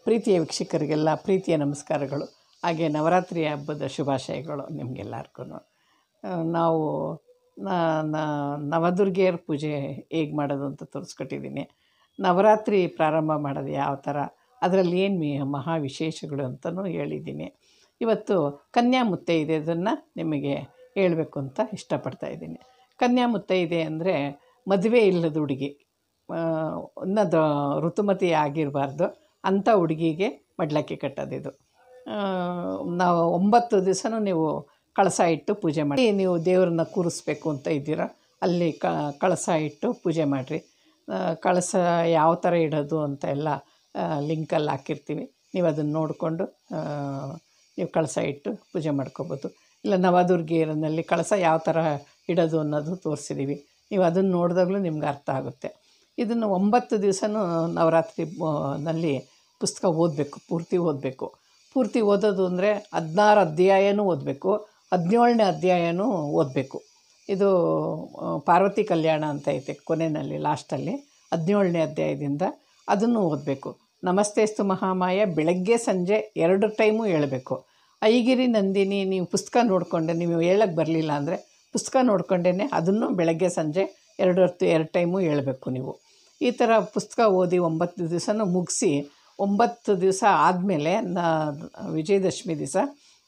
ಪ್ರೀತಿಯ ವೀಕ್ಷಕರಿಗೆಲ್ಲ ಪ್ರೀತಿಯ ನಮಸ್ಕಾರಗಳು ಹಾಗೆ ನವರಾತ್ರಿ ಹಬ್ಬದ ಶುಭಾಶಯಗಳು ನಿಮಗೆಲ್ಲರಿಗೂ ನಾವು ನ- ನ- ನವದುರ್ಗೆಯರ ಪೂಜೆ ಹೇಗೆ ಮಾಡೋದು ಅಂತ ತೋರಿಸ್ಕೊಟ್ಟಿದ್ದೀನಿ ನವರಾತ್ರಿ ಪ್ರಾರಂಭ ಮಾಡೋದು ಯಾವ ಥರ ಅದರಲ್ಲಿ ಏನು ಮಿ ಮಹಾ ವಿಶೇಷಗಳು ಅಂತಲೂ ಹೇಳಿದ್ದೀನಿ ಇವತ್ತು ಕನ್ಯಾ ಮುತ್ತೈದೆ ಇದನ್ನು ನಿಮಗೆ ಹೇಳಬೇಕು ಅಂತ ಇಷ್ಟಪಡ್ತಾ ಇದ್ದೀನಿ ಕನ್ಯಾ ಮುತ್ತೈದೆ ಅಂದರೆ ಮದುವೆ ಇಲ್ಲದ ಹುಡುಗಿ ಅನ್ನೋದು ಋತುಮತಿ ಆಗಿರಬಾರ್ದು ಅಂಥ ಹುಡುಗಿಗೆ ಮಡ್ಲಕ್ಕಿ ಕಟ್ಟೋದಿದು ಆ, ನಾವು ಒಂಬತ್ತು ದಿವಸನೂ ನೀವು ಕಳಸ ಇಟ್ಟು ಪೂಜೆ ಮಾಡಿ ನೀವು ದೇವ್ರನ್ನ ಕೂರಿಸ್ಬೇಕು ಅಂತ ಇದ್ದೀರಾ ಅಲ್ಲಿ ಕ ಕಳಸ ಇಟ್ಟು ಪೂಜೆ ಮಾಡಿರಿ ಕಳಸ ಯಾವ ಥರ ಇಡೋದು ಅಂತ ಎಲ್ಲ ಲಿಂಕಲ್ಲಿ ಹಾಕಿರ್ತೀವಿ ನೀವು ಅದನ್ನು ನೋಡಿಕೊಂಡು ನೀವು ಕಳಸ ಇಟ್ಟು ಪೂಜೆ ಮಾಡ್ಕೋಬೋದು ಇಲ್ಲ ನವದುರ್ಗಿಯರಲ್ಲಿ ಕಳಸ ಯಾವ ಥರ ಇಡೋದು ಅನ್ನೋದು ತೋರಿಸಿದ್ದೀವಿ ನೀವು ಅದನ್ನು ನೋಡಿದಾಗಲೂ ನಿಮ್ಗೆ ಅರ್ಥ ಆಗುತ್ತೆ ಇದನ್ನು ಒಂಬತ್ತು ದಿವಸನೂ ನವರಾತ್ರಿ ಆ, ನಲ್ಲಿ ಪುಸ್ತಕ ಓದಬೇಕು ಪೂರ್ತಿ ಓದಬೇಕು ಪೂರ್ತಿ ಓದೋದು ಅಂದರೆ ಹದಿನಾರು ಅಧ್ಯಾಯನೂ ಓದಬೇಕು ಹದಿನೇಳನೇ ಅಧ್ಯಾಯನೂ ಓದಬೇಕು ಇದು ಆ, ಪಾರ್ವತಿ ಕಲ್ಯಾಣ ಅಂತ ಐತೆ ಕೊನೆಯಲ್ಲಿ ಲಾಸ್ಟಲ್ಲಿ ಹದಿನೇಳನೇ ಅಧ್ಯಾಯದಿಂದ ಅದನ್ನು ಓದಬೇಕು ನಮಸ್ತೇಸ್ತು ಮಹಾಮಾಯ ಬೆಳಗ್ಗೆ ಸಂಜೆ ಎರಡು ಟೈಮು ಹೇಳಬೇಕು ಐಗಿರಿ ನಂದಿನಿ ನೀವು ಪುಸ್ತಕ ನೋಡಿಕೊಂಡೆ ನೀವು ಹೇಳಕ್ಕೆ ಬರಲಿಲ್ಲ ಅಂದರೆ ಪುಸ್ತಕ ನೋಡ್ಕೊಂಡೇ ಅದನ್ನು ಬೆಳಗ್ಗೆ ಸಂಜೆ ಎರಡು ಹೊತ್ತು ಎರಡು ಟೈಮು ಹೇಳಬೇಕು ನೀವು ಈ ಥರ ಪುಸ್ತಕ ಓದಿ ಒಂಬತ್ತು ದಿವಸನೂ ಮುಗಿಸಿ ಒಂಬತ್ತು ದಿವಸ ಆದಮೇಲೆ ನ ವಿಜಯದಶಮಿ ದಿವಸ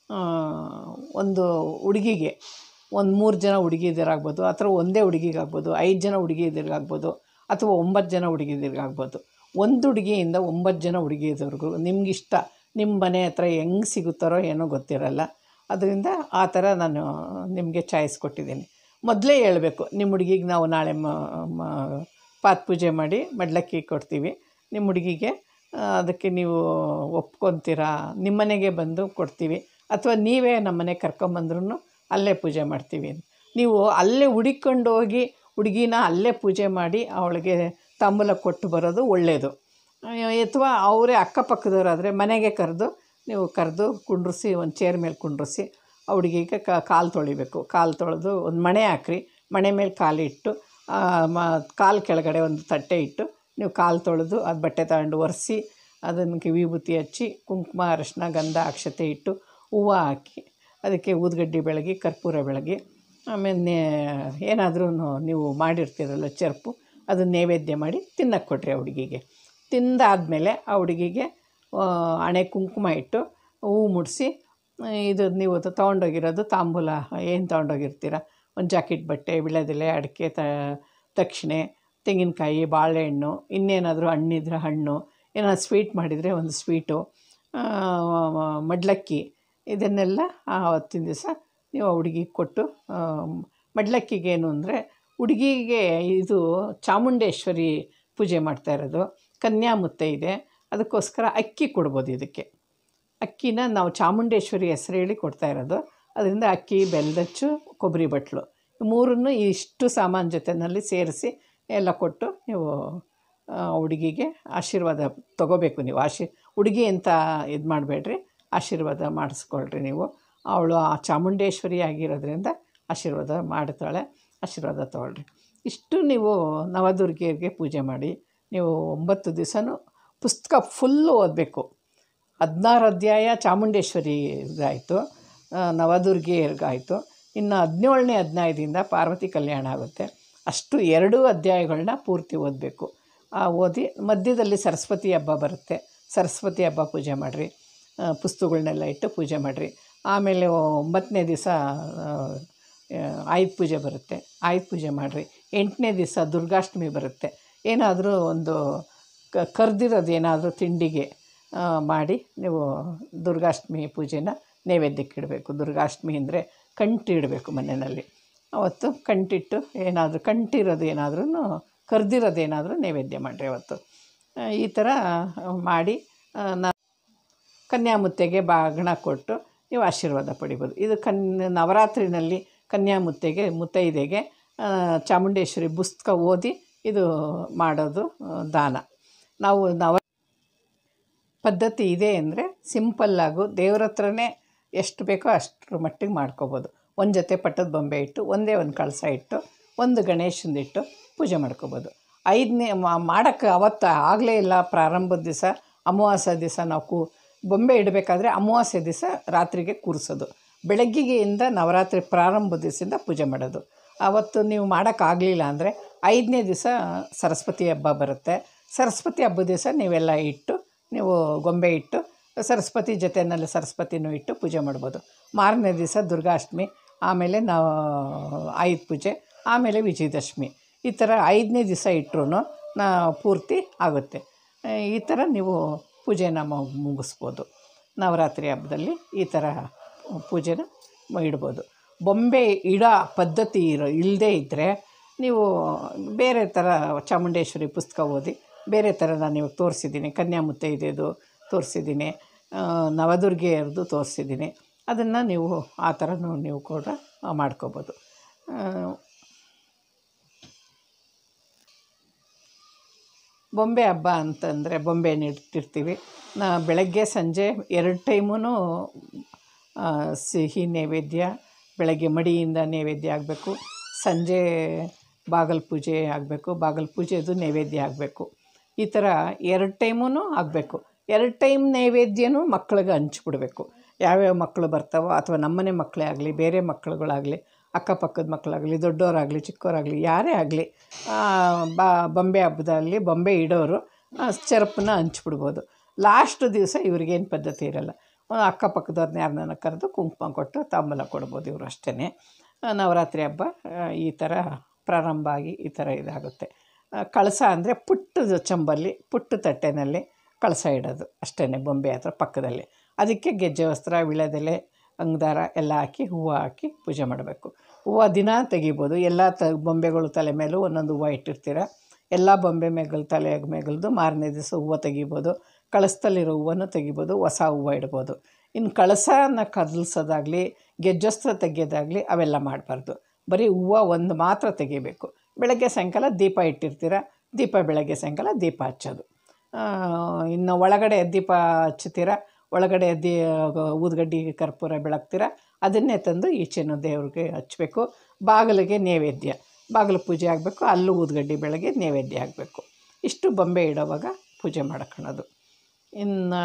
ಒಂದು ಹುಡುಗಿಗೆ ಒಂದು ಮೂರು ಜನ ಹುಡುಗಿದಿರಾಗ್ಬೋದು ಅಥವಾ ಒಂದೇ ಹುಡುಗಿಗಾಗ್ಬೋದು ಐದು ಜನ ಹುಡುಗಿದಿರಾಗ್ಬೋದು ಅಥವಾ ಒಂಬತ್ತು ಜನ ಹುಡುಗಿದಿರಾಗ್ಬೋದು ಒಂದು ಹುಡುಗಿಯಿಂದ ಒಂಬತ್ತು ಜನ ಹುಡುಗಿದವ್ರಿಗೂ ನಿಮಗಿಷ್ಟ ನಿಮ್ಮ ಮನೆ ಹತ್ರ ಹೆಂಗೆ ಸಿಗುತ್ತಾರೋ ಏನೋ ಗೊತ್ತಿರಲ್ಲ ಅದರಿಂದ ಆ ಥರ ನಾನು ನಿಮಗೆ ಚಾಯ್ಸ್ ಕೊಟ್ಟಿದ್ದೀನಿ ಮೊದಲೇ ಹೇಳಬೇಕು ನಿಮ್ಮ ಹುಡುಗಿಗೆ ನಾವು ನಾಳೆ ಮ ಮ- ಪಾತ್ ಪೂಜೆ ಮಾಡಿ ಮಡ್ಲಕ್ಕಿ ಕೊಡ್ತೀವಿ ನಿಮ್ಮ ಹುಡುಗಿಗೆ ಆ, ಅದಕ್ಕೆ ನೀವು ಒಪ್ಕೊತೀರಾ ನಿಮ್ಮ ಮನೆಗೆ ಬಂದು ಕೊಡ್ತೀವಿ ಅಥವಾ ನೀವೇ ನಮ್ಮ ಮನೆಗೆ ಕರ್ಕೊಂಬಂದ್ರೂ ಅಲ್ಲೇ ಪೂಜೆ ಮಾಡ್ತೀವಿ ನೀವು ಅಲ್ಲೇ ಹುಡಿಕೊಂಡು ಹೋಗಿ ಹುಡುಗಿನ ಅಲ್ಲೇ ಪೂಜೆ ಮಾಡಿ ಅವಳಿಗೆ ತಾಂಬೂಲ ಕೊಟ್ಟು ಬರೋದು ಒಳ್ಳೆಯದು ಅಥವಾ ಅವರೇ ಅಕ್ಕಪಕ್ಕದವರಾದರೆ ಮನೆಗೆ ಕರೆದು ನೀವು ಕರೆದು ಕುಂಡ್ರಿಸಿ ಒಂದು ಚೇರ್ ಮೇಲೆ ಕುಂಡ್ರಿಸಿ ಆ ಹುಡುಗಿಗೆ ಕಾಲು ತೊಳಿಬೇಕು ಕಾಲು ತೊಳೆದು ಒಂದು ಮಣೆ ಹಾಕ್ರಿ ಮಣೆ ಮೇಲೆ ಕಾಲಿಟ್ಟು ಆ, ಮ ಕಾಲು ಕೆಳಗಡೆ ಒಂದು ತಟ್ಟೆ ಇಟ್ಟು ನೀವು ಕಾಲು ತೊಳೆದು ಅದು ಬಟ್ಟೆ ತಗೊಂಡು ಒರೆಸಿ ಅದಕ್ಕೆ ವಿಭೂತಿ ಹಚ್ಚಿ ಕುಂಕುಮ ಅರಶಿನ ಗಂಧ ಅಕ್ಷತೆ ಇಟ್ಟು ಹೂವು ಹಾಕಿ ಅದಕ್ಕೆ ಊದುಗಡ್ಡಿ ಬೆಳಗಿ ಕರ್ಪೂರ ಬೆಳಗಿ ಆಮೇಲೆ ಏನಾದರೂ ನೀವು ಮಾಡಿರ್ತೀರಲ್ಲ ಚರ್ಪು ಅದನ್ನ ನೈವೇದ್ಯ ಮಾಡಿ ತಿನ್ನಕ್ಕೆ ಕೊಟ್ರಿ ಆ ಹುಡುಗಿಗೆ ತಿಂದಾದಮೇಲೆ ಆ ಹುಡುಗಿಗೆ ಆ, ಹಣೆ ಕುಂಕುಮ ಇಟ್ಟು ಹೂವು ಮುಡಿಸಿ ಇದು ನೀವು ತೊಗೊಂಡೋಗಿರೋದು ತಾಂಬೂಲ ಏನು ತೊಗೊಂಡೋಗಿರ್ತೀರ ಒಂದು ಜಾಕೆಟ್ ಬಟ್ಟೆ ವಿಳೆದೆಲೆ ಅಡಿಕೆ ತ ದಕ್ಷಿಣೆ ತೆಂಗಿನಕಾಯಿ ಬಾಳೆಹಣ್ಣು ಇನ್ನೇನಾದರೂ ಹಣ್ಣಿದ್ರೆ ಹಣ್ಣು ಏನಾದ್ರು ಸ್ವೀಟ್ ಮಾಡಿದರೆ ಒಂದು ಸ್ವೀಟು ಆ, ಮಡ್ಲಕ್ಕಿ ಇದನ್ನೆಲ್ಲ ಆವತ್ತಿನ ದಿವಸ ನೀವು ಆ ಹುಡುಗಿಗೆ ಕೊಟ್ಟು ಆ, ಮಡ್ಲಕ್ಕಿಗೆ ಏನು ಅಂದರೆ ಹುಡುಗಿಗೆ ಇದು ಚಾಮುಂಡೇಶ್ವರಿ ಪೂಜೆ ಮಾಡ್ತಾ ಇರೋದು ಕನ್ಯಾ ಮುತ್ತೈದೆ ಅದಕ್ಕೋಸ್ಕರ ಅಕ್ಕಿ ಕೊಡ್ಬೋದು ಇದಕ್ಕೆ ಅಕ್ಕಿನ ನಾವು ಚಾಮುಂಡೇಶ್ವರಿ ಹೆಸರು ಹೇಳಿ ಕೊಡ್ತಾ ಇರೋದು ಅದರಿಂದ ಅಕ್ಕಿ ಬೆಲ್ಲದಚ್ಚು ಕೊಬ್ಬರಿ ಬಟ್ಲು ಮೂರನ್ನು ಇಷ್ಟು ಸಾಮಾನು ಜೊತೆಯಲ್ಲಿ ಸೇರಿಸಿ ಎಲ್ಲ ಕೊಟ್ಟು ನೀವು ಆ, ಹುಡುಗಿಗೆ ಆಶೀರ್ವಾದ ತೊಗೋಬೇಕು ನೀವು ಆಶೀ ಹುಡುಗಿ ಅಂತ ಇದು ಮಾಡಬೇಡ್ರಿ ಆಶೀರ್ವಾದ ಮಾಡಿಸ್ಕೊಳ್ರಿ ನೀವು ಅವಳು ಆ ಚಾಮುಂಡೇಶ್ವರಿ ಆಗಿರೋದ್ರಿಂದ ಆಶೀರ್ವಾದ ಮಾಡ್ತಾಳೆ ಆಶೀರ್ವಾದ ತೊಗೊಳ್ರಿ ಇಷ್ಟು ನೀವು ನವದುರ್ಗಿಯರಿಗೆ ಪೂಜೆ ಮಾಡಿ ನೀವು ಒಂಬತ್ತು ದಿವಸನೂ ಪುಸ್ತಕ ಫುಲ್ಲು ಓದಬೇಕು ಹದಿನಾರು ಅಧ್ಯಾಯ ಚಾಮುಂಡೇಶ್ವರಿ ಇದಾಯಿತು ನವದುರ್ಗಿಯರಿಗಾಯಿತು ಇನ್ನು ಹದಿನೇಳನೇ ಅಧ್ಯಾಯದಿಂದ ಪಾರ್ವತಿ ಕಲ್ಯಾಣ ಆಗುತ್ತೆ ಅಷ್ಟು ಎರಡೂ ಅಧ್ಯಾಯಗಳನ್ನ ಪೂರ್ತಿ ಓದಬೇಕು ಆ ಓದಿ ಮಧ್ಯದಲ್ಲಿ ಸರಸ್ವತಿ ಹಬ್ಬ ಬರುತ್ತೆ ಸರಸ್ವತಿ ಹಬ್ಬ ಪೂಜೆ ಮಾಡಿರಿ ಪುಸ್ತಕಗಳನ್ನೆಲ್ಲ ಇಟ್ಟು ಪೂಜೆ ಮಾಡಿರಿ ಆಮೇಲೆ ಒಂಬತ್ತನೇ ದಿವಸ ಆಯುಧ ಪೂಜೆ ಬರುತ್ತೆ ಆಯುಧ ಪೂಜೆ ಮಾಡಿರಿ ಎಂಟನೇ ದಿವಸ ದುರ್ಗಾಷ್ಟಮಿ ಬರುತ್ತೆ ಏನಾದರೂ ಒಂದು ಕ ಕರ್ದಿರೋದು ಏನಾದರೂ ತಿಂಡಿಗೆ ಆ, ಮಾಡಿ ನೀವು ದುರ್ಗಾಷ್ಟಮಿ ಪೂಜೆನ ನೈವೇದ್ಯಕ್ಕೆ ಇಡಬೇಕು ದುರ್ಗಾಷ್ಟಮಿ ಅಂದರೆ ಕಂಠಿ ಇಡಬೇಕು ಮನೆಯಲ್ಲಿ ಅವತ್ತು ಕಂಠಿಟ್ಟು ಏನಾದರೂ ಕಂಠಿರೋದು ಏನಾದ್ರೂ ಕರ್ದಿರೋದು ಏನಾದರೂ ನೈವೇದ್ಯ ಮಾಡಿರಿ ಅವತ್ತು ಆ, ಈ ಥರ ಮಾಡಿ ಆ, ನ ಕನ್ಯಾಮುತ್ತೆಗೆ ಬಾಗಣ ಕೊಟ್ಟು ನೀವು ಆಶೀರ್ವಾದ ಪಡಿಬೋದು ಇದು ಕನ್ ನವರಾತ್ರಿನಲ್ಲಿ ಕನ್ಯಾಮುತ್ತೆಗೆ ಮುತ್ತೈದೆಗೆ ಆ, ಚಾಮುಂಡೇಶ್ವರಿ ಪುಸ್ತಕ ಓದಿ ಇದು ಮಾಡೋದು ಆ, ದಾನ ನಾವು ನವ ಪದ್ಧತಿ ಇದೆ ಅಂದರೆ ಸಿಂಪಲ್ಲಾಗು ದೇವ್ರ ಹತ್ರನೇ ಎಷ್ಟು ಬೇಕೋ ಅಷ್ಟರ ಮಟ್ಟಿಗೆ ಮಾಡ್ಕೋಬೋದು ಒಂದು ಜೊತೆ ಪಟ್ಟದ ಬೊಂಬೆ ಇಟ್ಟು ಒಂದೇ ಒಂದು ಕಳಸ ಇಟ್ಟು ಒಂದು ಗಣೇಶಂದಿಟ್ಟು ಪೂಜೆ ಮಾಡ್ಕೋಬೋದು ಐದನೇ ಮಾಡೋಕ್ಕೆ ಅವತ್ತು ಆಗಲೇ ಇಲ್ಲ ಪ್ರಾರಂಭದ ದಿವಸ ಅಮಾವಾಸ್ಯೆ ದಿವಸ ನಾವು ಕೂ ಬೊಂಬೆ ಇಡಬೇಕಾದ್ರೆ ಅಮಾವಾಸ್ಯೆ ದಿವಸ ರಾತ್ರಿಗೆ ಕೂರಿಸೋದು ಬೆಳಗ್ಗೆಗೆಯಿಂದ ನವರಾತ್ರಿ ಪ್ರಾರಂಭ ದಿವಸದಿಂದ ಪೂಜೆ ಮಾಡೋದು ಆವತ್ತು ನೀವು ಮಾಡೋಕ್ಕಾಗಲಿಲ್ಲ ಅಂದರೆ ಐದನೇ ದಿವಸ ಸರಸ್ವತಿ ಹಬ್ಬ ಬರುತ್ತೆ ಸರಸ್ವತಿ ಹಬ್ಬದ ದಿವಸ ನೀವೆಲ್ಲ ಇಟ್ಟು ನೀವು ಗೊಂಬೆ ಇಟ್ಟು ಸರಸ್ವತಿ ಜೊತೆಯಲ್ಲಿ ಸರಸ್ವತಿನೂ ಇಟ್ಟು ಪೂಜೆ ಮಾಡ್ಬೋದು ಮಾರನೇ ದಿವಸ ದುರ್ಗಾಷ್ಟಮಿ ಆಮೇಲೆ ನಾವು ಆಯುಧ ಪೂಜೆ ಆಮೇಲೆ ವಿಜಯದಶಮಿ ಈ ಥರ ಐದನೇ ದಿವಸ ಇಟ್ಟರು ನಾ ಪೂರ್ತಿ ಆಗುತ್ತೆ ಈ ಥರ ನೀವು ಪೂಜೆನ ಮು- ಮುಗಿಸ್ಬೋದು ನವರಾತ್ರಿ ಹಬ್ಬದಲ್ಲಿ ಈ ಥರ ಪೂಜೆನ ಮ- ಇಡ್ಬೋದು ಬೊಂಬೆ ಇಡೋ ಪದ್ಧತಿ ಇರೋ ಇಲ್ಲದೇ ಇದ್ದರೆ ನೀವು ಬೇರೆ ಥರ ಚಾಮುಂಡೇಶ್ವರಿ ಪುಸ್ತಕ ಓದಿ ಬೇರೆ ಥರ ನಾನು ಇವಾಗ ತೋರಿಸಿದ್ದೀನಿ ಕನ್ಯಾ ಮುತ್ತೈದೆದು ತೋರಿಸಿದ್ದೀನಿ ನವದುರ್ಗೆಯರದು ತೋರಿಸಿದ್ದೀನಿ ಅದನ್ನು ನೀವು ಆ ಥರನೂ ನೀವು ಕೂಡ ಮಾಡ್ಕೋಬೋದು ಆ, ಬೊಂಬೆ ಹಬ್ಬ ಅಂತಂದರೆ ಬೊಂಬೆನ ಇಟ್ಟಿರ್ತೀವಿ ನಾ ಬೆಳಗ್ಗೆ ಸಂಜೆ ಎರಡು ಟೈಮೂ ಸಿಹಿ ನೈವೇದ್ಯ ಬೆಳಗ್ಗೆ ಮಡಿಯಿಂದ ನೈವೇದ್ಯ ಆಗಬೇಕು ಸಂಜೆ ಬಾಗಲ ಪೂಜೆ ಆಗಬೇಕು ಬಾಗಲ ಪೂಜೆದು ನೈವೇದ್ಯ ಆಗಬೇಕು ಈ ಥರ ಎರಡು ಟೈಮೂ ಆಗಬೇಕು ಎರಡು ಟೈಮ್ ನೈವೇದ್ಯನೂ ಮಕ್ಳಿಗೆ ಹಂಚ್ಬಿಡ್ಬೇಕು ಯಾವ್ಯಾವ ಮಕ್ಕಳು ಬರ್ತಾವೋ ಅಥವಾ ನಮ್ಮನೆ ಮಕ್ಕಳೇ ಆಗಲಿ ಬೇರೆ ಮಕ್ಕಳುಗಳಾಗಲಿ ಅಕ್ಕಪಕ್ಕದ ಮಕ್ಕಳಾಗಲಿ ದೊಡ್ಡವರಾಗಲಿ ಚಿಕ್ಕವರಾಗಲಿ ಯಾರೇ ಆಗಲಿ ಬಾ ಬೊಂಬೆ ಹಬ್ಬದಲ್ಲಿ ಬೊಂಬೆ ಇಡೋರು ಆ, ಚರಪನ್ನ ಹಂಚ್ಬಿಡ್ಬೋದು ಲಾಸ್ಟ್ ದಿವಸ ಇವ್ರಿಗೇನು ಪದ್ಧತಿ ಇರಲ್ಲ ಆ, ಅಕ್ಕಪಕ್ಕದವ್ರನ್ನ ಯಾರನ್ನ ಕರೆದು ಕುಂಕುಮ ಕೊಟ್ಟು ತಾಂಬೂಲ ಕೊಡ್ಬೋದು ಇವರು ಅಷ್ಟೇ ನವರಾತ್ರಿ ಹಬ್ಬ ಆ, ಈ ಥರ ಪ್ರಾರಂಭ ಆಗಿ ಈ ಥರ ಇದಾಗುತ್ತೆ ಆ, ಕಳಸ ಅಂದರೆ ಪುಟ್ಟದ ಚಂಬಲ್ಲಿ ಪುಟ್ಟ ತಟ್ಟೆನಲ್ಲಿ ಕಳಸ ಇಡೋದು ಅಷ್ಟೇ ಬೊಂಬೆ ಹತ್ರ ಪಕ್ಕದಲ್ಲಿ ಅದಕ್ಕೆ ಗೆಜ್ಜೆ ವಸ್ತ್ರ ವಿಳೆದೆಲೆ ಅಂಗದಾರ ಎಲ್ಲ ಹಾಕಿ ಹೂವು ಹಾಕಿ ಪೂಜೆ ಮಾಡಬೇಕು ಹೂವು ದಿನ ತೆಗಿಬೋದು ಎಲ್ಲ ತ ಬೊಂಬೆಗಳು ತಲೆ ಮೇಲೂ ಒಂದೊಂದು ಹೂವು ಇಟ್ಟಿರ್ತೀರ ಎಲ್ಲ ಬೊಂಬೆ ಮೇಗಲ್ ತಲೆ ಮೇಗಲ್ದು ಮಾರನೇ ದಿವಸ ಹೂವು ತೆಗಿಬೋದು ಕಳಸದಲ್ಲಿರೋ ಹೂವನ್ನು ತೆಗಿಬೋದು ಹೊಸ ಹೂವು ಇಡ್ಬೋದು ಇನ್ನು ಕಳಸನ ಕದಲ್ಸೋದಾಗಲಿ ಗೆಜ್ಜಸ್ತ್ರ ತೆಗಿಯೋದಾಗಲಿ ಅವೆಲ್ಲ ಮಾಡಬಾರ್ದು ಬರೀ ಹೂವು ಒಂದು ಮಾತ್ರ ತೆಗಿಬೇಕು ಬೆಳಗ್ಗೆ ಸಾಯಂಕಾಲ ದೀಪ ಇಟ್ಟಿರ್ತೀರ ದೀಪ ಬೆಳಗ್ಗೆ ಸಾಯಂಕಾಲ ದೀಪ ಹಚ್ಚೋದು ಆ, ಇನ್ನು ಒಳಗಡೆ ದೀಪ ಹಚ್ತೀರ ಒಳಗಡೆ ದಿ ಊದ್ಗಡ್ಡಿ ಕರ್ಪೂರ ಬೆಳಗ್ತೀರ ಅದನ್ನೇ ತಂದು ಈಚೆನೂ ದೇವ್ರಿಗೆ ಹಚ್ಚಬೇಕು ಬಾಗಿಲಿಗೆ ನೈವೇದ್ಯ ಬಾಗಿಲು ಪೂಜೆ ಆಗಬೇಕು ಅಲ್ಲೂ ಊದ್ಗಡ್ಡಿ ಬೆಳಗ್ಗೆ ನೈವೇದ್ಯ ಆಗಬೇಕು ಇಷ್ಟು ಬೊಂಬೆ ಇಡೋವಾಗ ಪೂಜೆ ಮಾಡ್ಕೊಳ್ಳೋದು ಇನ್ನು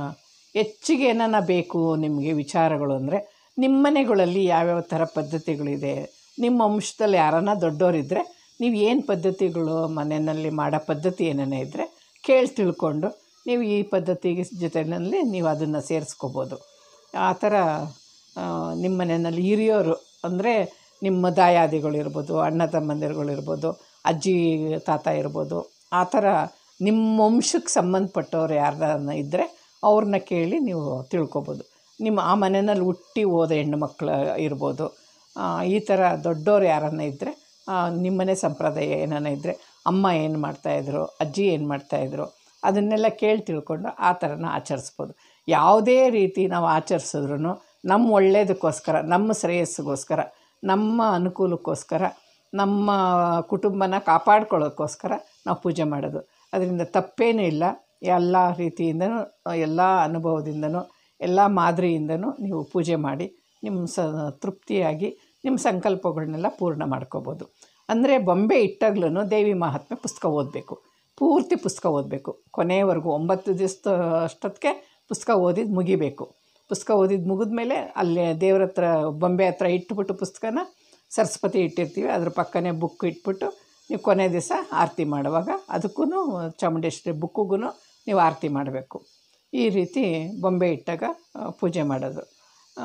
ಹೆಚ್ಚಿಗೆ ಏನಾನ ಬೇಕು ನಿಮಗೆ ವಿಚಾರಗಳು ಅಂದರೆ ನಿಮ್ಮ ಮನೆಗಳಲ್ಲಿ ಯಾವ್ಯಾವ ಥರ ಪದ್ಧತಿಗಳಿದೆ ನಿಮ್ಮ ವಂಶದಲ್ಲಿ ಯಾರನ್ನ ದೊಡ್ಡವರಿದ್ದರೆ ನೀವು ಏನು ಪದ್ಧತಿಗಳು ಮನೆಯಲ್ಲಿ ಮಾಡೋ ಪದ್ಧತಿ ಏನೇನೇ ಇದ್ದರೆ ಕೇಳಿ ತಿಳ್ಕೊಂಡು ನೀವು ಈ ಪದ್ಧತಿಗೆ ಜೊತೆಯಲ್ಲಿ ನೀವು ಅದನ್ನು ಸೇರಿಸ್ಕೋಬೋದು ಆ ಥರ ಆ, ನಿಮ್ಮ ಮನೆಯಲ್ಲಿ ಹಿರಿಯೋರು ಅಂದರೆ ನಿಮ್ಮ ದಾಯಾದಿಗಳಿರ್ಬೋದು ಅಣ್ಣ ತಮ್ಮಂದಿರುಗಳಿರ್ಬೋದು ಅಜ್ಜಿ ತಾತ ಇರ್ಬೋದು ಆ ಥರ ನಿಮ್ಮ ವಂಶಕ್ಕೆ ಸಂಬಂಧಪಟ್ಟವ್ರು ಯಾರನ್ನ ಇದ್ದರೆ ಅವ್ರನ್ನ ಕೇಳಿ ನೀವು ತಿಳ್ಕೊಬೋದು ನಿಮ್ಮ ಆ ಮನೆಯಲ್ಲಿ ಹುಟ್ಟಿ ಹೋದ ಹೆಣ್ಣು ಮಕ್ಕಳು ಇರ್ಬೋದು ಆ, ಈ ಥರ ದೊಡ್ಡವ್ರು ಯಾರನ್ನ ಇದ್ದರೆ ನಿಮ್ಮನೆ ಸಂಪ್ರದಾಯ ಏನಾನ ಇದ್ದರೆ ಅಮ್ಮ ಏನು ಮಾಡ್ತಾಯಿದ್ರು ಅಜ್ಜಿ ಏನು ಮಾಡ್ತಾಯಿದ್ರು ಅದನ್ನೆಲ್ಲ ಕೇಳಿ ತಿಳ್ಕೊಂಡು ಆ ಥರನ ಆಚರಿಸ್ಬೋದು ಯಾವುದೇ ರೀತಿ ನಾವು ಆಚರಿಸಿದ್ರು ನಮ್ಮ ಒಳ್ಳೆಯದಕ್ಕೋಸ್ಕರ ನಮ್ಮ ಶ್ರೇಯಸ್ಸಿಗೋಸ್ಕರ ನಮ್ಮ ಅನುಕೂಲಕ್ಕೋಸ್ಕರ ನಮ್ಮ ಕುಟುಂಬನ ಕಾಪಾಡ್ಕೊಳ್ಳೋಕ್ಕೋಸ್ಕರ ನಾವು ಪೂಜೆ ಮಾಡೋದು ಅದರಿಂದ ತಪ್ಪೇನೂ ಇಲ್ಲ ಎಲ್ಲ ರೀತಿಯಿಂದನೂ ಎಲ್ಲ ಅನುಭವದಿಂದನೂ ಎಲ್ಲ ಮಾದರಿಯಿಂದನೂ ನೀವು ಪೂಜೆ ಮಾಡಿ ನಿಮ್ಮ ಸ ತೃಪ್ತಿಯಾಗಿ ನಿಮ್ಮ ಸಂಕಲ್ಪಗಳನ್ನೆಲ್ಲ ಪೂರ್ಣ ಮಾಡ್ಕೋಬೋದು ಅಂದರೆ ಬೊಂಬೆ ಇಟ್ಟಾಗ್ಲೂ ದೇವಿ ಮಹಾತ್ಮೆ ಪುಸ್ತಕ ಓದಬೇಕು ಪೂರ್ತಿ ಪುಸ್ತಕ ಓದಬೇಕು ಕೊನೆಯವರೆಗೂ ಒಂಬತ್ತು ದಿವಸದ ಅಷ್ಟೊತ್ತಿಗೆ ಪುಸ್ತಕ ಓದಿದ್ದು ಮುಗಿಬೇಕು ಪುಸ್ತಕ ಓದಿದ್ದು ಮುಗಿದ್ಮೇಲೆ ಅಲ್ಲೇ ದೇವ್ರ ಹತ್ರ ಬೊಂಬೆ ಹತ್ರ ಇಟ್ಬಿಟ್ಟು ಪುಸ್ತಕನ ಸರಸ್ವತಿ ಇಟ್ಟಿರ್ತೀವಿ ಅದ್ರ ಪಕ್ಕನೇ ಬುಕ್ ಇಟ್ಬಿಟ್ಟು ನೀವು ಕೊನೆ ದಿವಸ ಆರತಿ ಮಾಡುವಾಗ ಅದಕ್ಕೂ ಚಾಮುಂಡೇಶ್ವರಿ ಬುಕ್ಕಿಗೂ ನೀವು ಆರತಿ ಮಾಡಬೇಕು ಈ ರೀತಿ ಬೊಂಬೆ ಇಟ್ಟಾಗ ಆ, ಪೂಜೆ ಮಾಡೋದು ಆ,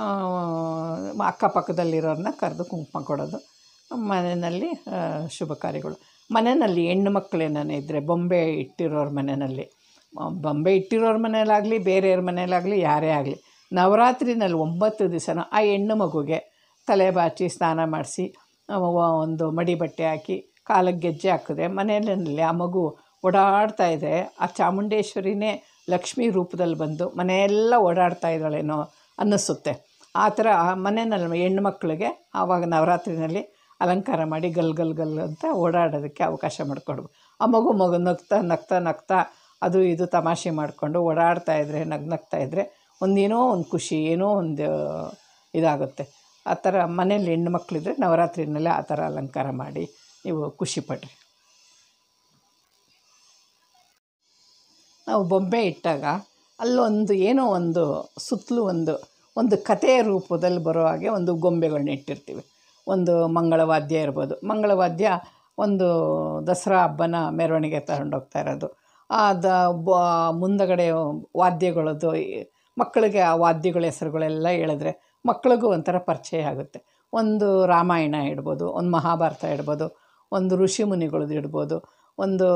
ಅಕ್ಕಪಕ್ಕದಲ್ಲಿರೋರನ್ನ ಕರೆದು ಕುಂಕುಮ ಕೊಡೋದು ಮನೆಯಲ್ಲಿ ಆ, ಶುಭ ಕಾರ್ಯಗಳು ಮನೆಯಲ್ಲಿ ಹೆಣ್ಣು ಮಕ್ಕಳೇನೇ ಇದ್ದರೆ ಬೊಂಬೆ ಇಟ್ಟಿರೋರ ಮನೆಯಲ್ಲಿ ಆ, ಬೊಂಬೆ ಇಟ್ಟಿರೋರ ಮನೇಲಾಗಲಿ ಬೇರೆಯವ್ರ ಮನೇಲಾಗಲಿ ಯಾರೇ ಆಗಲಿ ನವರಾತ್ರಿನಲ್ಲಿ ಒಂಬತ್ತು ದಿವಸನ ಆ ಹೆಣ್ಣು ಮಗುಗೆ ತಲೆ ಬಾಚಿ ಸ್ನಾನ ಮಾಡಿಸಿ ಒಂದು ಮಡಿ ಬಟ್ಟೆ ಹಾಕಿ ಕಾಲಿಗೆ ಗೆಜ್ಜೆ ಹಾಕಿದ್ರೆ ಮನೆಯಲ್ಲಿ ಆ ಮಗು ಓಡಾಡ್ತಾ ಇದೆ ಆ ಚಾಮುಂಡೇಶ್ವರಿನೇ ಲಕ್ಷ್ಮೀ ರೂಪದಲ್ಲಿ ಬಂದು ಮನೆಯೆಲ್ಲ ಓಡಾಡ್ತಾ ಇದ್ದಾಳೇನೋ ಅನ್ನಿಸುತ್ತೆ ಆ ಥರ ಆ ಮನೆಯಲ್ಲಿ ಹೆಣ್ಣು ಮಕ್ಕಳಿಗೆ ಆವಾಗ ನವರಾತ್ರಿನಲ್ಲಿ ಅಲಂಕಾರ ಮಾಡಿ ಗಲ್ ಗಲ್ ಗಲ್ ಅಂತ ಓಡಾಡೋದಕ್ಕೆ ಅವಕಾಶ ಮಾಡಿಕೊಡ್ಬೇಕು ಆ ಮಗು ಮಗು ನಗ್ತಾ ನಗ್ತಾ ನಗ್ತಾ ಅದು ಇದು ತಮಾಷೆ ಮಾಡಿಕೊಂಡು ಓಡಾಡ್ತಾ ಇದ್ದರೆ ನಗ್ ನಗ್ತಾ ಇದ್ದರೆ ಒಂದೇನೋ ಒಂದು ಖುಷಿ ಏನೋ ಒಂದು ಇದಾಗುತ್ತೆ ಆ ಥರ ಮನೇಲಿ ಹೆಣ್ಣು ಮಕ್ಕಳಿದ್ರೆ ನವರಾತ್ರಿನಲ್ಲೇ ಆ ಥರ ಅಲಂಕಾರ ಮಾಡಿ ನೀವು ಖುಷಿ ಪಡ್ರಿ ನಾವು ಬೊಂಬೆ ಇಟ್ಟಾಗ ಅಲ್ಲೊಂದು ಏನೋ ಒಂದು ಸುತ್ತಲೂ ಒಂದು ಒಂದು ಕಥೆಯ ರೂಪದಲ್ಲಿ ಬರೋ ಹಾಗೆ ಒಂದು ಗೊಂಬೆಗಳನ್ನ ಇಟ್ಟಿರ್ತೀವಿ ಒಂದು ಮಂಗಳವಾದ್ಯ ಇರ್ಬೋದು ಮಂಗಳವಾದ್ಯ ಒಂದು ದಸರಾ ಹಬ್ಬನ ಮೆರವಣಿಗೆ ತಗೊಂಡೋಗ್ತಾ ಇರೋದು ಅದು ಬ ಮುಂದಗಡೆ ವಾದ್ಯಗಳದ್ದು ಮಕ್ಕಳಿಗೆ ಆ ವಾದ್ಯಗಳ ಹೆಸರುಗಳೆಲ್ಲ ಹೇಳಿದ್ರೆ ಮಕ್ಳಿಗೂ ಒಂಥರ ಪರಿಚಯ ಆಗುತ್ತೆ ಒಂದು ರಾಮಾಯಣ ಇಡ್ಬೋದು ಒಂದು ಮಹಾಭಾರತ ಇಡ್ಬೋದು ಒಂದು ಋಷಿ ಮುನಿಗಳದ್ದು ಇಡ್ಬೋದು ಒಂದು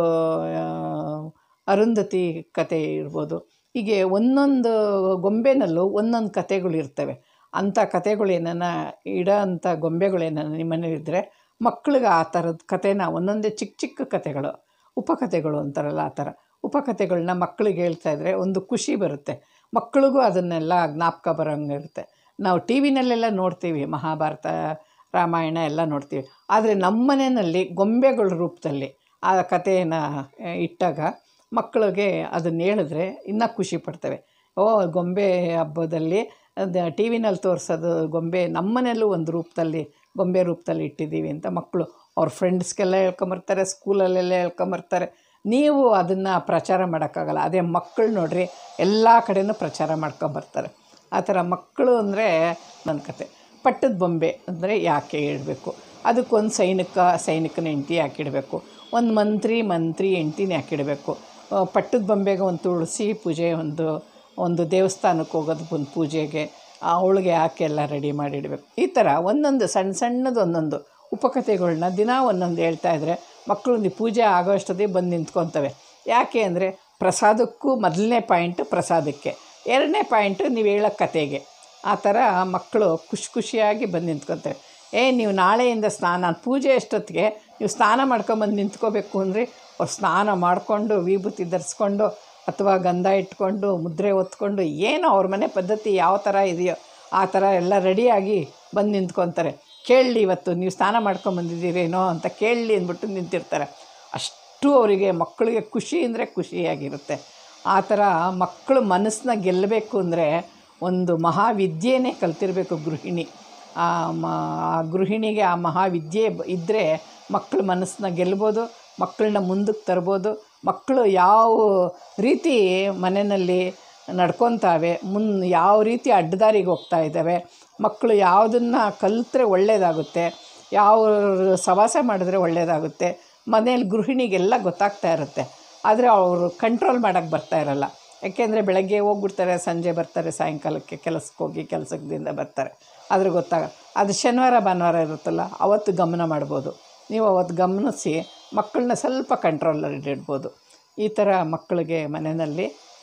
ಅರುಂಧತಿ ಕತೆ ಇರ್ಬೋದು ಹೀಗೆ ಒಂದೊಂದು ಗೊಂಬೆನಲ್ಲೂ ಒಂದೊಂದು ಕತೆಗಳು ಇರ್ತವೆ ಅಂಥ ಕತೆಗಳು ಏನನ್ನ ಇಡೋ ಅಂಥ ಗೊಂಬೆಗಳು ಏನನ್ನ ನಿಮ್ಮ ಮನೇಲಿದ್ದರೆ ಮಕ್ಳಿಗೆ ಆ ಥರದ ಕತೆನ ಒಂದೊಂದೇ ಚಿಕ್ಕ ಚಿಕ್ಕ ಕತೆಗಳು ಉಪಕಥೆಗಳು ಅಂತಾರಲ್ಲ ಆ ಥರ ಉಪಕಥೆಗಳನ್ನ ಮಕ್ಕಳಿಗೆ ಹೇಳ್ತಾ ಇದ್ದರೆ ಒಂದು ಖುಷಿ ಬರುತ್ತೆ ಮಕ್ಳಿಗೂ ಅದನ್ನೆಲ್ಲ ಜ್ಞಾಪಕ ಬರೋಂಗೆ ಇರುತ್ತೆ ನಾವು ಟಿ ವಿನಲ್ಲೆಲ್ಲ ನೋಡ್ತೀವಿ ಮಹಾಭಾರತ ರಾಮಾಯಣ ಎಲ್ಲ ನೋಡ್ತೀವಿ ಆದರೆ ನಮ್ಮ ಮನೆಯಲ್ಲಿ ಗೊಂಬೆಗಳ ರೂಪದಲ್ಲಿ ಆ ಕಥೆಯನ್ನು ಇಟ್ಟಾಗ ಮಕ್ಕಳಿಗೆ ಅದನ್ನು ಹೇಳಿದ್ರೆ ಇನ್ನೂ ಖುಷಿ ಪಡ್ತವೆ ಓ ಗೊಂಬೆ ಹಬ್ಬದಲ್ಲಿ ಅದು ಟಿ ವಿನಲ್ಲಿ ತೋರಿಸೋದು ಗೊಂಬೆ ನಮ್ಮನೆಯಲ್ಲೂ ಒಂದು ರೂಪದಲ್ಲಿ ಗೊಂಬೆ ರೂಪದಲ್ಲಿ ಇಟ್ಟಿದ್ದೀವಿ ಅಂತ ಮಕ್ಕಳು ಅವ್ರ ಫ್ರೆಂಡ್ಸ್ಗೆಲ್ಲ ಹೇಳ್ಕೊಂಬರ್ತಾರೆ ಸ್ಕೂಲಲ್ಲೆಲ್ಲ ಹೇಳ್ಕೊಂಬರ್ತಾರೆ ನೀವು ಅದನ್ನು ಪ್ರಚಾರ ಮಾಡೋಕ್ಕಾಗಲ್ಲ ಅದೇ ಮಕ್ಕಳು ನೋಡ್ರಿ ಎಲ್ಲ ಕಡೆನೂ ಪ್ರಚಾರ ಮಾಡ್ಕೊಂಬರ್ತಾರೆ ಆ ಥರ ಮಕ್ಕಳು ಅಂದರೆ ನನ್ನ ಕತೆ ಪಟ್ಟದ ಬೊಂಬೆ ಅಂದರೆ ಯಾಕೆ ಇಡಬೇಕು ಅದಕ್ಕೊಂದು ಸೈನಿಕ ಸೈನಿಕನ ಹೆಂಡ್ತಿ ಯಾಕಿಡಬೇಕು ಒಂದು ಮಂತ್ರಿ ಮಂತ್ರಿ ಹೆಂಡ್ತಿನ ಯಾಕಿಡಬೇಕು ಪಟ್ಟದ ಬೊಂಬೆಗೆ ಒಂದು ತುಳಸಿ ಪೂಜೆ ಒಂದು ಒಂದು ದೇವಸ್ಥಾನಕ್ಕೆ ಹೋಗೋದು ಒಂದು ಪೂಜೆಗೆ ಅವಳಿಗೆ ಯಾಕೆ ಎಲ್ಲ ರೆಡಿ ಮಾಡಿಡಬೇಕು ಈ ಥರ ಒಂದೊಂದು ಸಣ್ಣ ಸಣ್ಣದು ಒಂದೊಂದು ಉಪಕಥೆಗಳ್ನ ದಿನ ಒಂದೊಂದು ಹೇಳ್ತಾ ಇದ್ದರೆ ಮಕ್ಕಳು ಒಂದು ಪೂಜೆ ಆಗೋ ಅಷ್ಟೊತ್ತಿಗೆ ಬಂದು ನಿಂತ್ಕೊತವೆ ಯಾಕೆ ಅಂದರೆ ಪ್ರಸಾದಕ್ಕೂ ಮೊದಲನೇ ಪಾಯಿಂಟು ಪ್ರಸಾದಕ್ಕೆ ಎರಡನೇ ಪಾಯಿಂಟು ನೀವು ಹೇಳೋ ಕತೆಗೆ ಆ ಥರ ಮಕ್ಕಳು ಖುಷಿ ಖುಷಿಯಾಗಿ ಬಂದು ನಿಂತ್ಕೊತವೆ ಏ ನೀವು ನಾಳೆಯಿಂದ ಸ್ನಾನ ಪೂಜೆ ಅಷ್ಟೊತ್ತಿಗೆ ನೀವು ಸ್ನಾನ ಮಾಡ್ಕೊಂಬಂದು ನಿಂತ್ಕೋಬೇಕು ಅಂದರೆ ಅವ್ರು ಸ್ನಾನ ಮಾಡಿಕೊಂಡು ವಿಭೂತಿ ಧರಿಸ್ಕೊಂಡು ಅಥವಾ ಗಂಧ ಇಟ್ಕೊಂಡು ಮುದ್ರೆ ಒತ್ಕೊಂಡು ಏನೋ ಅವ್ರ ಮನೆ ಪದ್ಧತಿ ಯಾವ ಥರ ಇದೆಯೋ ಆ ಥರ ಎಲ್ಲ ರೆಡಿಯಾಗಿ ಬಂದು ನಿಂತ್ಕೊತಾರೆ ಕೇಳಲಿ ಇವತ್ತು ನೀವು ಸ್ನಾನ ಮಾಡ್ಕೊಂಬಂದಿದ್ದೀರೇನೋ ಅಂತ ಕೇಳಲಿ ಅಂದ್ಬಿಟ್ಟು ನಿಂತಿರ್ತಾರೆ ಅಷ್ಟು ಅವರಿಗೆ ಮಕ್ಕಳಿಗೆ ಖುಷಿ ಅಂದರೆ ಖುಷಿಯಾಗಿರುತ್ತೆ ಆ ಥರ ಮಕ್ಕಳು ಮನಸ್ಸನ್ನ ಗೆಲ್ಲಬೇಕು ಅಂದರೆ ಒಂದು ಮಹಾವಿದ್ಯೆನೇ ಕಲ್ತಿರಬೇಕು ಗೃಹಿಣಿ ಆ ಮ ಆ ಗೃಹಿಣಿಗೆ ಆ ಮಹಾವಿದ್ಯೆ ಇದ್ದರೆ ಮಕ್ಕಳ ಮನಸ್ಸನ್ನ ಗೆಲ್ಬೋದು ಮಕ್ಕಳನ್ನ ಮುಂದಕ್ಕೆ ತರ್ಬೋದು ಮಕ್ಕಳು ಯಾವ ರೀತಿ ಮನೆಯಲ್ಲಿ ನಡ್ಕೊತಾವೆ ಮುನ್ ಯಾವ ರೀತಿ ಅಡ್ಡದಾರಿಗೆ ಹೋಗ್ತಾ ಇದ್ದಾವೆ ಮಕ್ಕಳು ಯಾವುದನ್ನು ಕಲಿತ್ರೆ ಒಳ್ಳೆಯದಾಗುತ್ತೆ ಯಾವ ಸವಾಸ ಮಾಡಿದ್ರೆ ಒಳ್ಳೆಯದಾಗುತ್ತೆ ಮನೇಲಿ ಗೃಹಿಣಿಗೆಲ್ಲ ಗೊತ್ತಾಗ್ತಾ ಇರುತ್ತೆ ಆದರೆ ಅವರು ಕಂಟ್ರೋಲ್ ಮಾಡೋಕ್ಕೆ ಬರ್ತಾ ಇರಲ್ಲ ಯಾಕೆಂದರೆ ಬೆಳಗ್ಗೆ ಹೋಗ್ಬಿಡ್ತಾರೆ ಸಂಜೆ ಬರ್ತಾರೆ ಸಾಯಂಕಾಲಕ್ಕೆ ಕೆಲಸಕ್ಕೆ ಹೋಗಿ ಕೆಲಸದಿಂದ ಬರ್ತಾರೆ ಆದರೆ ಗೊತ್ತಾಗ ಅದು ಶನಿವಾರ ಭಾನುವಾರ ಇರುತ್ತಲ್ಲ ಅವತ್ತು ಗಮನ ಮಾಡ್ಬೋದು ನೀವು ಅವತ್ತು ಗಮನಿಸಿ ಮಕ್ಕಳನ್ನ ಸ್ವಲ್ಪ ಕಂಟ್ರೋಲಲ್ಲಿ ಇಡ್ಬೋದು ಈ ಥರ ಮಕ್ಕಳಿಗೆ ಮನೆಯಲ್ಲಿ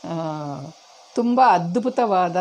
ತುಂಬ ಅದ್ಭುತವಾದ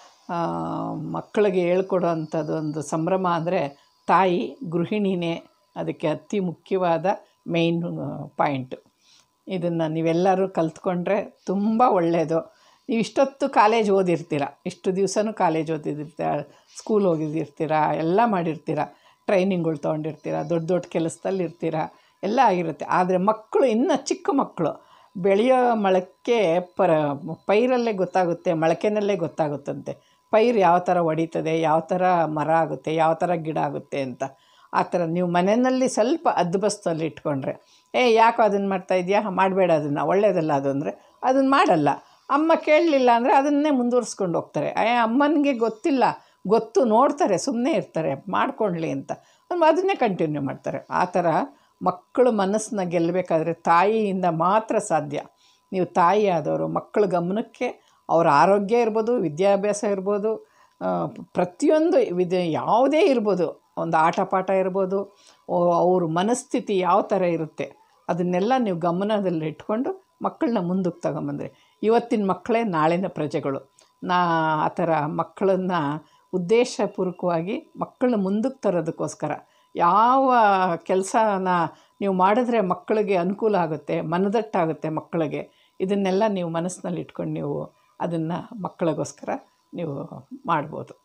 ಮಕ್ಕಳಿಗೆ ಹೇಳ್ಕೊಡೋ ಅಂಥದ್ದೊಂದು ಸಂಭ್ರಮ ಅಂದರೆ ತಾಯಿ ಗೃಹಿಣಿನೇ ಅದಕ್ಕೆ ಅತಿ ಮುಖ್ಯವಾದ ಮೇಯ್ನ್ ಪಾಯಿಂಟು ಇದನ್ನು ನೀವೆಲ್ಲರೂ ಕಲ್ತ್ಕೊಂಡ್ರೆ ತುಂಬ ಒಳ್ಳೆಯದು ನೀವು ಇಷ್ಟೊತ್ತು ಕಾಲೇಜ್ ಓದಿರ್ತೀರ ಇಷ್ಟು ದಿವಸನೂ ಕಾಲೇಜ್ ಓದಿರ್ತೀರ ಸ್ಕೂಲ್ ಹೋಗಿದ್ದಿರ್ತೀರ ಎಲ್ಲ ಮಾಡಿರ್ತೀರ ಟ್ರೈನಿಂಗ್ಗಳು ತೊಗೊಂಡಿರ್ತೀರ ದೊಡ್ಡ ದೊಡ್ಡ ಕೆಲಸದಲ್ಲಿ ಇರ್ತೀರ ಎಲ್ಲ ಆಗಿರುತ್ತೆ ಆದರೆ ಮಕ್ಕಳು ಇನ್ನೂ ಚಿಕ್ಕ ಮಕ್ಕಳು ಬೆಳೆಯೋ ಮೊಳಕೆ ಪರ ಪೈರಲ್ಲೇ ಗೊತ್ತಾಗುತ್ತೆ ಮೊಳಕೆನಲ್ಲೇ ಗೊತ್ತಾಗುತ್ತಂತೆ ಪೈರು ಯಾವ ಥರ ಹೊಡಿತದೆ ಯಾವ ಥರ ಮರ ಆಗುತ್ತೆ ಯಾವ ಥರ ಗಿಡ ಆಗುತ್ತೆ ಅಂತ ಆ ಥರ ನೀವು ಮನೆಯಲ್ಲಿ ಸ್ವಲ್ಪ ಅದ್ಬಸ್ತಲ್ಲಿ ಇಟ್ಕೊಂಡ್ರೆ ಏ ಯಾಕೋ ಅದನ್ನು ಮಾಡ್ತಾ ಇದೆಯಾ ಮಾಡಬೇಡ ಅದನ್ನು ಒಳ್ಳೇದಲ್ಲ ಅದು ಅಂದರೆ ಅದನ್ನು ಮಾಡಲ್ಲ ಅಮ್ಮ ಕೇಳಲಿಲ್ಲ ಅಂದರೆ ಅದನ್ನೇ ಮುಂದುವರ್ಸ್ಕೊಂಡು ಹೋಗ್ತಾರೆ ಏ ಅಮ್ಮನಿಗೆ ಗೊತ್ತಿಲ್ಲ ಗೊತ್ತು ನೋಡ್ತಾರೆ ಸುಮ್ಮನೆ ಇರ್ತಾರೆ ಮಾಡ್ಕೊಳ್ಳಿ ಅಂತ ಅದನ್ನೇ ಕಂಟಿನ್ಯೂ ಮಾಡ್ತಾರೆ ಆ ಥರ ಮಕ್ಕಳು ಮನಸ್ಸನ್ನ ಗೆಲ್ಲಬೇಕಾದ್ರೆ ತಾಯಿಯಿಂದ ಮಾತ್ರ ಸಾಧ್ಯ ನೀವು ತಾಯಿ ಆದವರು ಮಕ್ಕಳ ಗಮನಕ್ಕೆ ಅವ್ರ ಆರೋಗ್ಯ ಇರ್ಬೋದು ವಿದ್ಯಾಭ್ಯಾಸ ಇರ್ಬೋದು ಪ್ರತಿಯೊಂದು ವಿಧ ಯಾವುದೇ ಇರ್ಬೋದು ಒಂದು ಆಟ ಪಾಠ ಇರ್ಬೋದು ಅವ್ರ ಮನಸ್ಥಿತಿ ಯಾವ ಥರ ಇರುತ್ತೆ ಅದನ್ನೆಲ್ಲ ನೀವು ಗಮನದಲ್ಲಿ ಇಟ್ಕೊಂಡು ಮಕ್ಕಳನ್ನ ಮುಂದಕ್ಕೆ ತಗೊಂಬಂದ್ರೆ ಇವತ್ತಿನ ಮಕ್ಕಳೇ ನಾಳಿನ ಪ್ರಜೆಗಳು ನಾ ಆ ಥರ ಮಕ್ಕಳನ್ನು ಉದ್ದೇಶಪೂರ್ವಕವಾಗಿ ಮಕ್ಕಳನ್ನ ಮುಂದಕ್ಕೆ ತರೋದಕ್ಕೋಸ್ಕರ ಯಾವ ಕೆಲಸನ ನೀವು ಮಾಡಿದ್ರೆ ಮಕ್ಕಳಿಗೆ ಅನುಕೂಲ ಆಗುತ್ತೆ ಮನದಟ್ಟಾಗುತ್ತೆ ಮಕ್ಕಳಿಗೆ ಇದನ್ನೆಲ್ಲ ನೀವು ಮನಸ್ಸಿನಲ್ಲಿ ಇಟ್ಕೊಂಡು ನೀವು ಅದನ್ನು ಮಕ್ಕಳಿಗೋಸ್ಕರ ನೀವು ಮಾಡ್ಬೋದು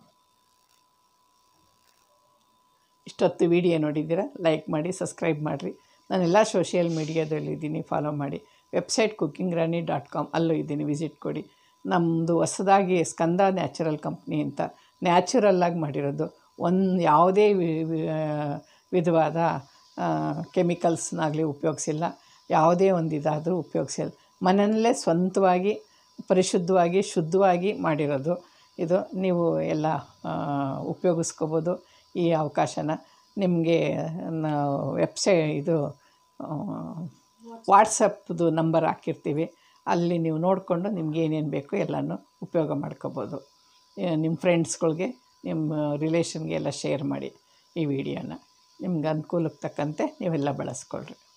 ಇಷ್ಟೊತ್ತು ವಿಡಿಯೋ ನೋಡಿದ್ದೀರಾ ಲೈಕ್ ಮಾಡಿ ಸಬ್ಸ್ಕ್ರೈಬ್ ಮಾಡಿರಿ ನಾನೆಲ್ಲ ಸೋಷಿಯಲ್ ಮೀಡಿಯಾದಲ್ಲಿದ್ದೀನಿ ಫಾಲೋ ಮಾಡಿ website cooking Rani dot com ಅಲ್ಲೂ ಇದ್ದೀನಿ ವಿಸಿಟ್ ಕೊಡಿ ನಮ್ಮದು ಹೊಸದಾಗಿ ಸ್ಕಂದ ನ್ಯಾಚುರಲ್ ಕಂಪ್ನಿ ಅಂತ ನ್ಯಾಚುರಲ್ಲಾಗಿ ಮಾಡಿರೋದು ಒಂದು ಯಾವುದೇ ವಿಧವಾದ ಕೆಮಿಕಲ್ಸ್ನಾಗಲಿ ಉಪಯೋಗಿಸಿಲ್ಲ ಯಾವುದೇ ಒಂದು ಇದಾದರೂ ಉಪಯೋಗಿಸಿಲ್ಲ ಮನೆಯಲ್ಲೇ ಸ್ವಂತವಾಗಿ ಪರಿಶುದ್ಧವಾಗಿ ಶುದ್ಧವಾಗಿ ಮಾಡಿರೋದು ಇದು ನೀವು ಎಲ್ಲ ಉಪಯೋಗಿಸ್ಕೋಬೋದು ಈ ಅವಕಾಶನ ನಿಮಗೆ ವೆಬ್ಸೈ ಇದು ವಾಟ್ಸಪ್ದು ನಂಬರ್ ಹಾಕಿರ್ತೀವಿ ಅಲ್ಲಿ ನೀವು ನೋಡಿಕೊಂಡು ನಿಮ್ಗೆ ಏನೇನು ಬೇಕು ಎಲ್ಲನೂ ಉಪಯೋಗ ಮಾಡ್ಕೋಬೋದು ನಿಮ್ಮ ಫ್ರೆಂಡ್ಸ್ಗಳ್ಗೆ ನಿಮ್ಮ ರಿಲೇಷನ್ಗೆ ಎಲ್ಲ ಶೇರ್ ಮಾಡಿ ಈ ವಿಡಿಯೋನ ನಿಮ್ಗೆ ಅನುಕೂಲಕ್ಕೆ ತಕ್ಕಂತೆ ನೀವೆಲ್ಲ ಬಳಸ್ಕೊಳ್ರಿ